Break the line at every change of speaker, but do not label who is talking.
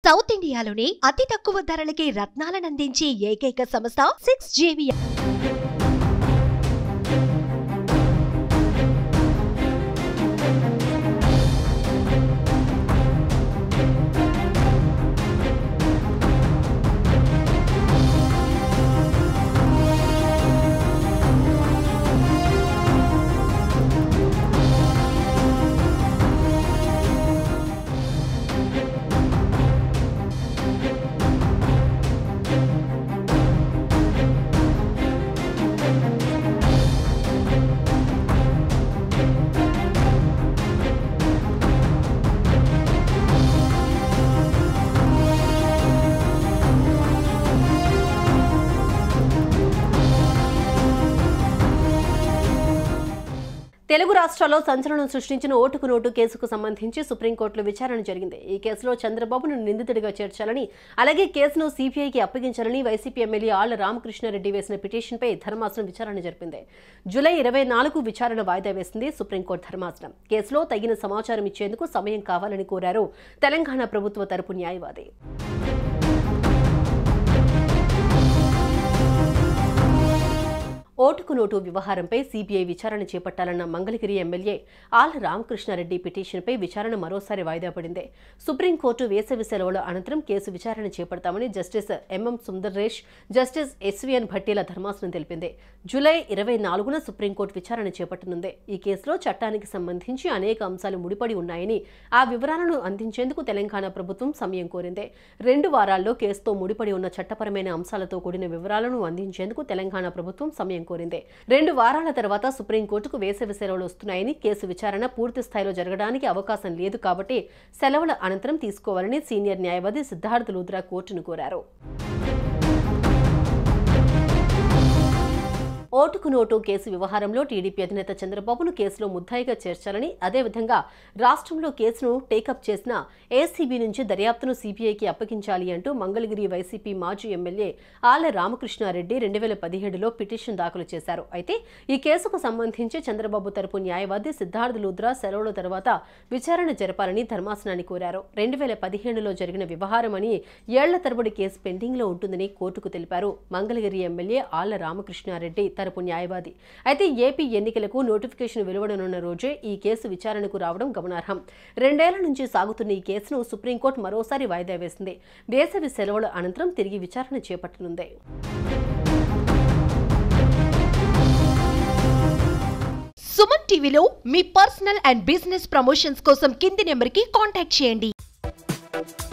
south ఇండియాలోనే అతి తక్కువ ధరలకి రత్నాలనందించే ఏకైక సంస్థ సిక్స్ జేవియా
తెలుగు రాష్ట్రాల్లో సంచలనం సృష్టించిన ఓటుకు నోటు కేసుకు సంబంధించి సుప్రీంకోర్టులో విచారణ జరిగింది ఈ కేసులో చంద్రబాబును నిందితుడిగా చేర్చాలని అలాగే కేసును సీబీఐకి అప్పగించాలని వైసీపీ ఎమ్మెల్యే ఆళ్ల రామకృష్ణారెడ్డి వేసిన పిటిషన్పై ధర్మాసనం విచారణ జరిపింది జూలై ఇరవై నాలుగు విచారణ వాయిదా వేసింది సుప్రీంకోర్టు ధర్మాసనం కేసులో తగిన సమాచారం ఇచ్చేందుకు సమయం కావాలని కోరారు తెలంగాణ ప్రభుత్వ తరపు న్యాయవాది ఓటుకు నోటు వ్యవహారంపై సీబీఐ విచారణ చేపట్టాలన్న మంగళగిరి ఎమ్మెల్యే ఆళ్ల రామకృష్ణారెడ్డి పిటిషన్పై విచారణ మరోసారి వాయిదా పడింది సుప్రీంకోర్టు వేసవి సెలవుల అనంతరం కేసు విచారణ చేపడతామని justice MM Sundresh justice SVN భట్టీల ధర్మాసనం తెలిపింది జూలై ఇరవై నాలుగున సుప్రీంకోర్టు విచారణ చేపట్టనుంది ఈ కేసులో చట్టానికి సంబంధించి అనేక అంశాలు ముడిపడి ఉన్నాయని ఆ వివరాలను అందించేందుకు తెలంగాణ ప్రభుత్వం సమయం కోరింది రెండు వారాల్లో కేసుతో ముడిపడి ఉన్న చట్టపరమైన అంశాలతో కూడిన వివరాలను అందించేందుకు తెలంగాణ ప్రభుత్వం సమయం కోరింది రెండు వారాల తర్వాత సుప్రీంకోర్టుకు వేసవి సెలవులు వస్తున్నాయని కేసు విచారణ పూర్తి స్థాయిలో జరగడానికి అవకాశం లేదు కాబట్టి సెలవుల అనంతరం తీసుకోవాలని సీనియర్ న్యాయవాది సిద్ధార్థ లూద్రా కోర్టును కోరారు ఓటుకు నోటు కేసు వ్యవహారంలో టీడీపీ అధినేత చంద్రబాబును కేసులో ముద్దాయిగా చేర్చాలని అదేవిధంగా రాష్ట్రంలో కేసును టేకప్ చేసిన ఏసీబీ నుంచి దర్యాప్తును సీబీఐకి అప్పగించాలి అంటూ మంగళగిరి వైసీపీ మాజీ ఎమ్మెల్యే ఆళ్ల రామకృష్ణారెడ్డి రెండు వేల పదిహేడులో పిటిషన్ దాఖలు చేశారు అయితే ఈ కేసుకు సంబంధించి చంద్రబాబు తరపు న్యాయవాది సిద్ధార్థ లూద్రా సెలవుల తర్వాత విచారణ జరపాలని ధర్మాసనాన్ని కోరారు రెండు వేల పదిహేనులో జరిగిన వ్యవహారమని ఏళ్ల తరబడి కేసు పెండింగ్లో ఉంటుందని కోర్టుకు తెలిపారు మంగళగిరి ఎమ్మెల్యే ఆళ్ల రామకృష్ణారెడ్డి తరపు న్యాయవాది అయితే ఏపీ ఎన్నికలకు నోటిఫికేషన్ వెలువడనున్న రోజే ఈ కేసు విచారణకు రావడం గమనార్హం రెండేళ్ల నుంచి సాగుతున్న ఈ కేసును సుప్రీంకోర్టు మరోసారి వాయిదా వేసింది వేసవి సెలవుల అనంతరం తిరిగి విచారణ చేపట్టనుంది
సుమన్ టీవీలో మీ పర్సనల్ అండ్ బిజినెస్ ప్రమోషన్స్ కోసం కింది నెంబర్కి కాంటాక్ట్ చేయండి